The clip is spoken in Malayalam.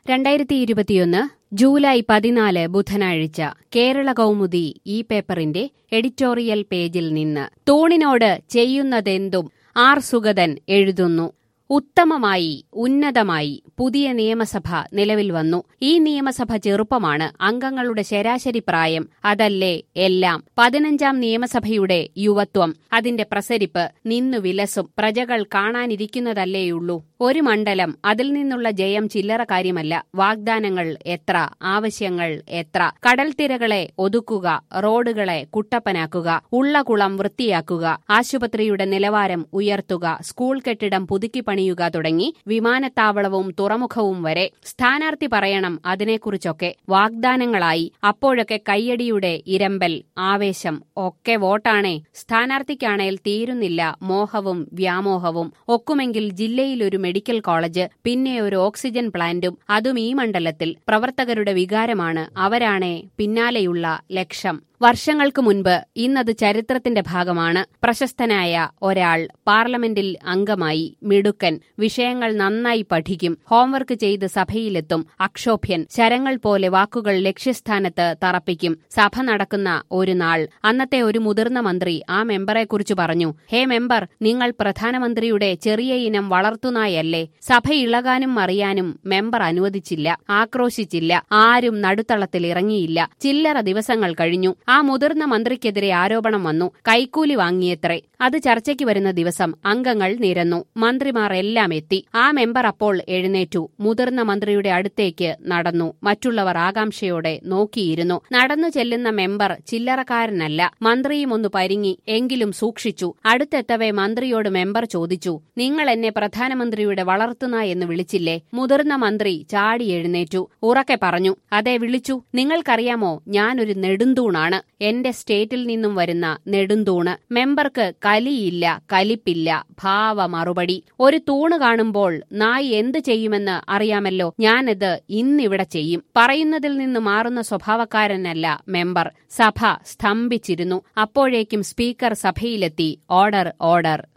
രണ്ടായിരത്തി ഇരുപത്തിയൊന്ന് ജൂലൈ പതിനാല് ബുധനാഴ്ച കേരള കൗമുദി ഈ പേപ്പറിന്റെ എഡിറ്റോറിയൽ പേജിൽ നിന്ന് തൂണിനോട് ചെയ്യുന്നതെന്തും ആർ സുഗതൻ എഴുതുന്നു ഉത്തമമായി ഉന്നതമായി പുതിയ നിയമസഭ നിലവിൽ വന്നു ഈ നിയമസഭ ചെറുപ്പമാണ് അംഗങ്ങളുടെ ശരാശരി പ്രായം അതല്ലേ എല്ലാം പതിനഞ്ചാം നിയമസഭയുടെ യുവത്വം അതിന്റെ പ്രസരിപ്പ് നിന്നു വിലസും പ്രജകൾ കാണാനിരിക്കുന്നതല്ലേയുള്ളൂ ഒരു മണ്ഡലം അതിൽ നിന്നുള്ള ജയം ചില്ലറ കാര്യമല്ല വാഗ്ദാനങ്ങൾ എത്ര ആവശ്യങ്ങൾ എത്ര കടൽത്തിരകളെ ഒതുക്കുക റോഡുകളെ കുട്ടപ്പനാക്കുക ഉള്ള കുളം വൃത്തിയാക്കുക ആശുപത്രിയുടെ നിലവാരം ഉയർത്തുക സ്കൂൾ കെട്ടിടം പുതുക്കി പണിയുക തുടങ്ങി വിമാനത്താവളവും തുറമുഖവും വരെ സ്ഥാനാർത്ഥി പറയണം അതിനെക്കുറിച്ചൊക്കെ വാഗ്ദാനങ്ങളായി അപ്പോഴൊക്കെ കയ്യടിയുടെ ഇരമ്പൽ ആവേശം ഒക്കെ വോട്ടാണേ സ്ഥാനാർത്ഥിക്കാണേൽ തീരുന്നില്ല മോഹവും വ്യാമോഹവും ഒക്കുമെങ്കിൽ ജില്ലയിൽ ഒരു മെഡിക്കൽ കോളേജ് പിന്നെ ഒരു ഓക്സിജൻ പ്ലാന്റും അതും ഈ മണ്ഡലത്തിൽ പ്രവർത്തകരുടെ വികാരമാണ് അവരാണേ പിന്നാലെയുള്ള ലക്ഷം വർഷങ്ങൾക്ക് മുൻപ് ഇന്നത് ചരിത്രത്തിന്റെ ഭാഗമാണ് പ്രശസ്തനായ ഒരാൾ പാർലമെന്റിൽ അംഗമായി മിടുക്കൻ വിഷയങ്ങൾ നന്നായി പഠിക്കും ഹോംവർക്ക് ചെയ്ത് സഭയിലെത്തും അക്ഷോഭ്യൻ ശരങ്ങൾ പോലെ വാക്കുകൾ ലക്ഷ്യസ്ഥാനത്ത് തറപ്പിക്കും സഭ നടക്കുന്ന ഒരു നാൾ അന്നത്തെ ഒരു മുതിർന്ന മന്ത്രി ആ മെമ്പറെക്കുറിച്ച് പറഞ്ഞു ഹേ മെമ്പർ നിങ്ങൾ പ്രധാനമന്ത്രിയുടെ ചെറിയ ഇനം വളർത്തുനായല്ലേ സഭ ഇളകാനും മറിയാനും മെമ്പർ അനുവദിച്ചില്ല ആക്രോശിച്ചില്ല ആരും നടുത്തളത്തിൽ ഇറങ്ങിയില്ല ചില്ലറ ദിവസങ്ങൾ കഴിഞ്ഞു ആ മുതിർന്ന മന്ത്രിക്കെതിരെ ആരോപണം വന്നു കൈക്കൂലി വാങ്ങിയത്രേ അത് ചർച്ചയ്ക്ക് വരുന്ന ദിവസം അംഗങ്ങൾ നിരന്നു മന്ത്രിമാർ എല്ലാം എത്തി ആ മെമ്പർ അപ്പോൾ എഴുന്നേറ്റു മുതിർന്ന മന്ത്രിയുടെ അടുത്തേക്ക് നടന്നു മറ്റുള്ളവർ ആകാംക്ഷയോടെ നോക്കിയിരുന്നു നടന്നു ചെല്ലുന്ന മെമ്പർ ചില്ലറക്കാരനല്ല മന്ത്രിയും ഒന്ന് പരിങ്ങി എങ്കിലും സൂക്ഷിച്ചു അടുത്തെത്തവേ മന്ത്രിയോട് മെമ്പർ ചോദിച്ചു നിങ്ങൾ എന്നെ പ്രധാനമന്ത്രിയുടെ വളർത്തുന്ന എന്ന് വിളിച്ചില്ലേ മുതിർന്ന മന്ത്രി ചാടി എഴുന്നേറ്റു ഉറക്കെ പറഞ്ഞു അതെ വിളിച്ചു നിങ്ങൾക്കറിയാമോ ഞാനൊരു നെടുന്തൂണാണ് എന്റെ സ്റ്റേറ്റിൽ നിന്നും വരുന്ന നെടുന്തൂണ് മെമ്പർക്ക് കലിയില്ല കലിപ്പില്ല ഭാവ മറുപടി ഒരു തൂണ് കാണുമ്പോൾ നായി എന്ത് ചെയ്യുമെന്ന് അറിയാമല്ലോ ഞാനിത് ഇന്നിവിടെ ചെയ്യും പറയുന്നതിൽ നിന്ന് മാറുന്ന സ്വഭാവക്കാരനല്ല മെമ്പർ സഭ സ്തംഭിച്ചിരുന്നു അപ്പോഴേക്കും സ്പീക്കർ സഭയിലെത്തി ഓർഡർ ഓർഡർ